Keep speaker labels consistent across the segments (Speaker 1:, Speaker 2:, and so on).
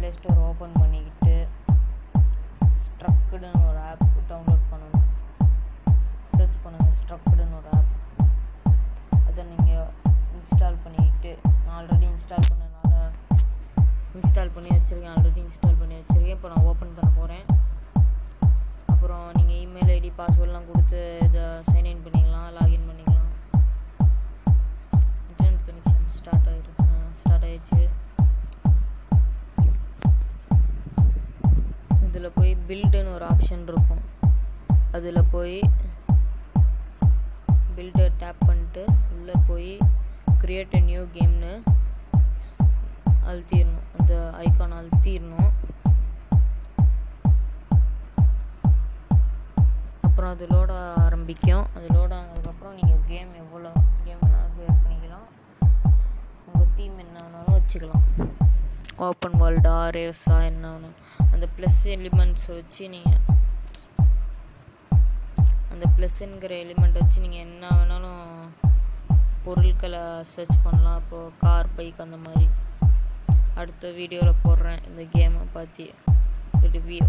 Speaker 1: play store open பண்ணிக்கிட்டு ஸ்ட்ரக்குடுன்னு ஒரு app download பண்ணணும் சர்ச் பண்ணுங்கள் ஸ்ட்ரக்குடுன்னு ஒரு ஆப் அதை நீங்கள் இன்ஸ்டால் பண்ணிக்கிட்டு நான் ஆல்ரெடி இன்ஸ்டால் பண்ணனால இன்ஸ்டால் பண்ணி வச்சுருக்கேன் ஆல்ரெடி இன்ஸ்டால் பண்ணி வச்சுருக்கேன் இப்போ நான் ஓப்பன் பண்ண போகிறேன் அப்புறம் நீங்கள் இமெயில் ஐடி பாஸ்வேர்ட்லாம் கொடுத்து இதை சைன்இன் பண்ணிக்கலாம் லாகின் பண்ணிக்கலாம் இன்டர்நெட் கனெக்ஷன் ஸ்டார்ட் ஆயிருக்கு ஸ்டார்ட் ஆயிடுச்சு இதில் போய் பில்டுன்னு ஒரு ஆப்ஷன் இருக்கும் அதில் போய் பில்டை டேப் பண்ணிட்டு உள்ளே போய் கிரியேட் a நியூ கேம்னு அழுத்திடணும் அந்த ஐக்கான் அழுத்திடணும் அப்புறம் அது லோட ஆரம்பிக்கும் அது லோட ஆனதுக்கப்புறம் நீங்கள் கேம் எவ்வளோ கேம் வேணாலும் க்ரியேட் பண்ணிக்கலாம் உங்கள் தீம் என்ன வேணாலும் வச்சுக்கலாம் ஓப்பன் வேர்ல்டா ரேஸா என்ன வேணும் அந்த ப்ளஸ் எலிமெண்ட்ஸ் வச்சு நீங்கள் அந்த ப்ளஸ்ஸுங்கிற எலிமெண்ட் வச்சு நீங்கள் என்ன வேணாலும் பொருட்களை சர்ச் பண்ணலாம் இப்போது கார் பைக் அந்த மாதிரி அடுத்த வீடியோவில் போடுறேன் இந்த கேமை பற்றி ரிவ்யூ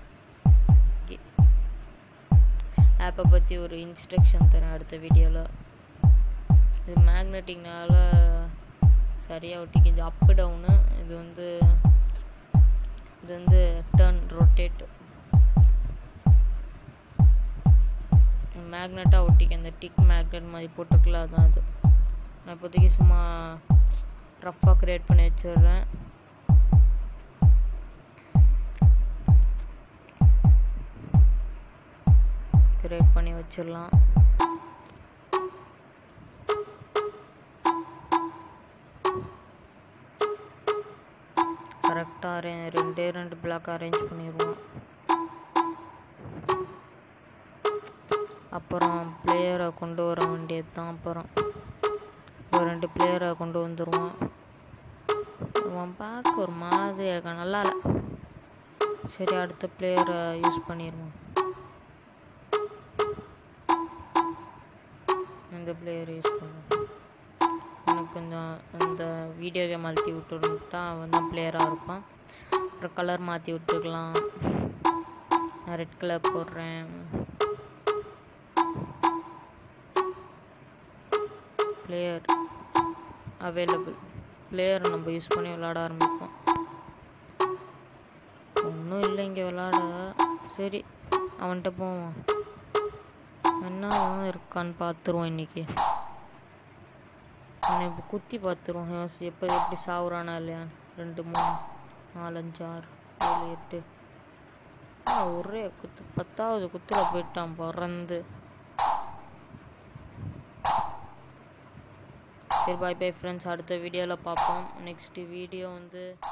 Speaker 1: ஆப்பை பற்றி ஒரு இன்ஸ்ட்ரக்ஷன் தரேன் அடுத்த வீடியோவில் இது மேக்னெட்டிக்னால சரியாக ஒட்டிக்கிது அப்பு டவுனு இது வந்து இது வந்து டர்ன் ரொட்டேட் மேக்னெட்டாக ஒட்டிக்க இந்த டிக் மேக்னெட் மாதிரி போட்டுருக்கல அதான் அது நான் இப்போதைக்கு சும்மா ரஃப்பாக க்ரியேட் பண்ணி வச்சிடுறேன் க்ரியேட் பண்ணி வச்சிடலாம் கரெக்டாக அரே ரெண்டே ரெண்டு பிளாக் அரேஞ்ச் பண்ணிடுவோம் அப்புறம் பிளேயரை கொண்டு வர வேண்டியது தான் அப்புறம் ஒரு ரெண்டு பிளேயரை கொண்டு வந்துடுவான் அவன் பார்க்க ஒரு மாதிரியாக இருக்கான் நல்லா இல்லை சரி அடுத்த பிளேயரை யூஸ் பண்ணிடுவோம் இந்த பிளேயர் யூஸ் பண்ணுவோம் எனக்கு கொஞ்சம் இந்த வீடியோ கேம் அழுத்தி விட்டுருந்துட்டா அவன் தான் பிளேயராக இருப்பான் அப்புறம் கலர் மாற்றி விட்டுருக்கலாம் நான் ரெட் கலர் போடுறேன் பிளேயர் அவைலபிள் பிளேயர் நம்ம யூஸ் பண்ணி விளாட ஆரம்பிப்போம் ஒன்றும் இல்லை இங்கே விளாட சரி அவன்கிட்ட போவோம் என்ன இருக்கான்னு பார்த்துருவோம் இன்னைக்கு அவனை இப்போ குத்தி பார்த்துருவோம் எப்போ எப்படி சாவுறானா இல்லையா ரெண்டு மூணு நாலஞ்சு ஆறு ஏழு எட்டு ஆ, ஒரே குத்து பத்தாவது குத்துல போயிட்டான் பறந்து சரி பாய் பை ஃப்ரெண்ட்ஸ் அடுத்த வீடியோவில் பார்ப்போம் நெக்ஸ்ட் வீடியோ வந்து